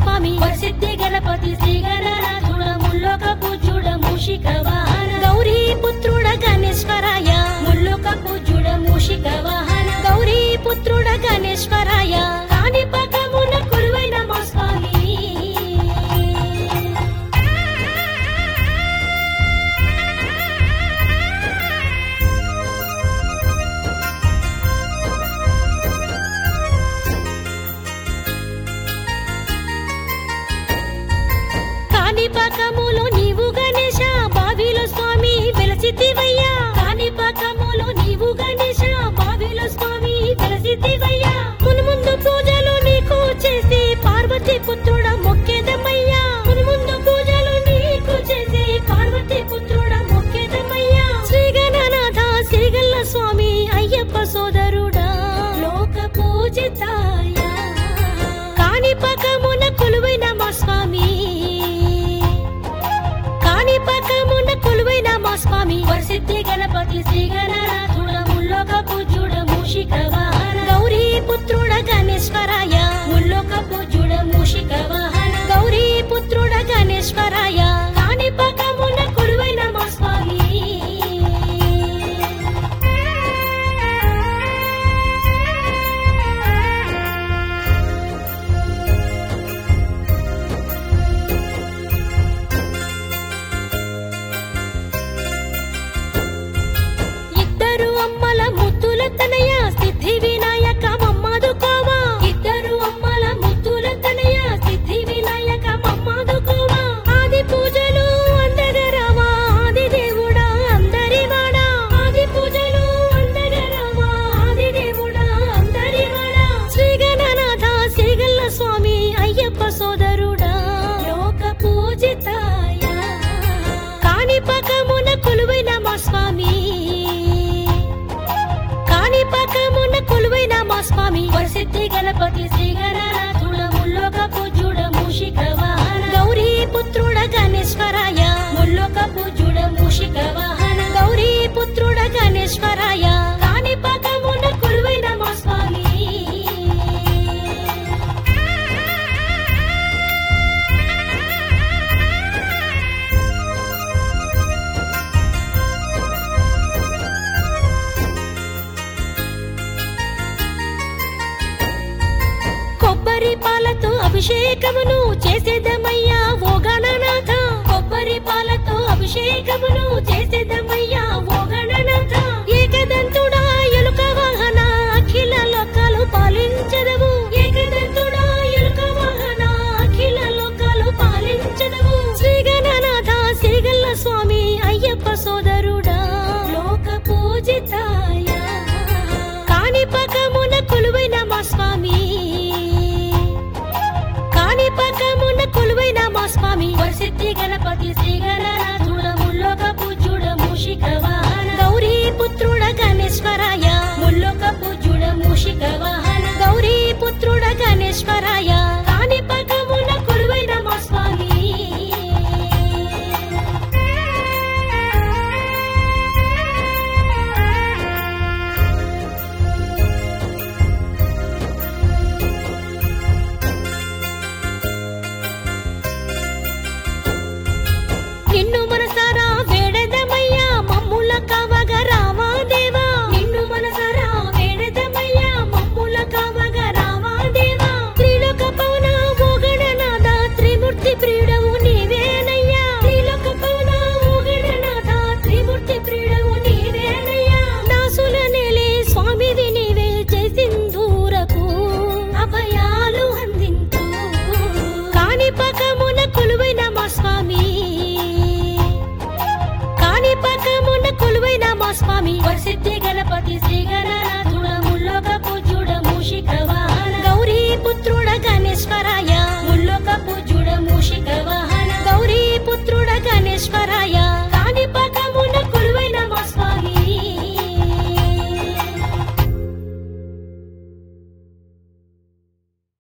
స్వామి వరసిద్ధి గణపతి శ్రీ గణనాథుడ ముల్లోక పూజుడ మూషిక వాహన గౌరీ పుత్రుడ గణేశ్వరాయ ముల్లోక పూజుడ మూషిక వాహన గౌరీ పుత్రుడ గణేశ్వరాయ కాణిపాకమున కొలువైన మా స్వామి కాణిపాకములో నీవు గణేశ బావిలో స్వామి వెలసిద్దివయ్యా కాణిపాకములో నీవు గణేశ బావిలో స్వామి వెలసిద్దివయ్యా మును ముందు పూజలు నీకు చేసి పార్వతి పుత్రుడ మొక్కేదమయ్యా మును ముందు పూజలు నీకు చేసి పార్వతి పుత్రుడ మొక్కేదమయ్యా శ్రీ గణనాథ సిరిగల్ల స్వామి అయ్యప్ప సోదరుడా లోక పూజితాయ కాణిపాకమున కొలువైన మా స్వామి కాణిపాకమున కొలువైన మా స్వామి వరసిద్ధి గణపతి శ్రీ గణనాథుడ ముల్లోక పూజుడ మూషిక వాహన గౌరీ పుత్రుడ గణేశ్వరాయ ముల్లోక పూజుడ మూషిక వాహన గౌరీ పుత్రుడ గణేశ్వరాయ కాణిపాకమున కొలువైన మా స్వామి ఇద్దరు అమ్మల ముద్దుల తనయ సిద్ధి వినాయక మమ్మదు కోవా ఇద్దరు అమ్మల ముద్దుల తనయ సిద్ధి వినాయక మమ్మదు కోవా ఆది పూజలు అందగరవా ఆది దేవుడా అందరి వాడా ఆది పూజలు అందగరవా ఆది దేవుడా అందరి వాడా శ్రీ గణనాథ శ్రీగల్ల స్వామి అయ్యప్ప సోదరుడా లోక పూజితాయ కాణిపాకమున కొలువైన మా స్వామి కాణిపాకమున కొలువైన మా స్వామి వరసిద్ధి గణపతి శ్రీ గణనాథుడ ముల్లోక పూజుడ మూషిక వాహన గౌరీ పుత్రుడ గణేశ్వరాయ ముల్లోక పూజుడ మూషిక వాహన గౌరీ పుత్రుడ గణేశ్వరాయ కాణిపాకమున కొలువైన మా స్వామి కొబ్బరి పాలతో అభిషేకమును చేసేదమయ్యా ఓ గణనాథ కొబ్బరి పాలతో అభిషేకమును చేసేదమయ్యా ఓ గణనాథ ఏకదంతుడా ఎలుక వాహన అఖిల లోకాలు పాలించదవు ఏకదంతుడా ఎలుక వాహన అఖిల లోకాలు పాలించదవు శ్రీ గణనాథ శ్రీగల్ల స్వామి అయ్యప్ప సోదరుడా లోక పూజితాయ కాణిపాకమున కొలువైన మా స్వామి కాణిపాకమున కొలువైన మా స్వామి వరసిద్ధి గణపతి శ్రీ గణనాథుడ ముల్లోక పూజుడ మూషిక వాహన గౌరీ పుత్రుడ గణేశ్వరాయ ముల్లోక పూజుడ మూషిక వాహన గౌరీ పుత్రుడ గణేశ్వరాయ కాణిపాకమున కొలువైన మా స్వామి నిన్ను మనసారా వేడదమయ్యా మమ్ముల కావగ రావా దేవా నిన్ను మనసారా వేడదమయ్యా మమ్ముల కావగ రావా దేవా త్రిలోక పవన ఓగడనాథ త్రిమూర్తి ప్రియుడవు నీవేనయ్యా త్రిలోక పవన ఓగడనాథ త్రిమూర్తి ప్రియుడవు నీవేనయ్యా దాసుల నేలే స్వామివి నీవే జయసింధూరకు అభయాలు అందించు కాణిపాకమున కొలువైన మా స్వామి కాణిపాకమున కొలువైన మా స్వామి వరసిద్ధి గణపతి శ్రీ గణ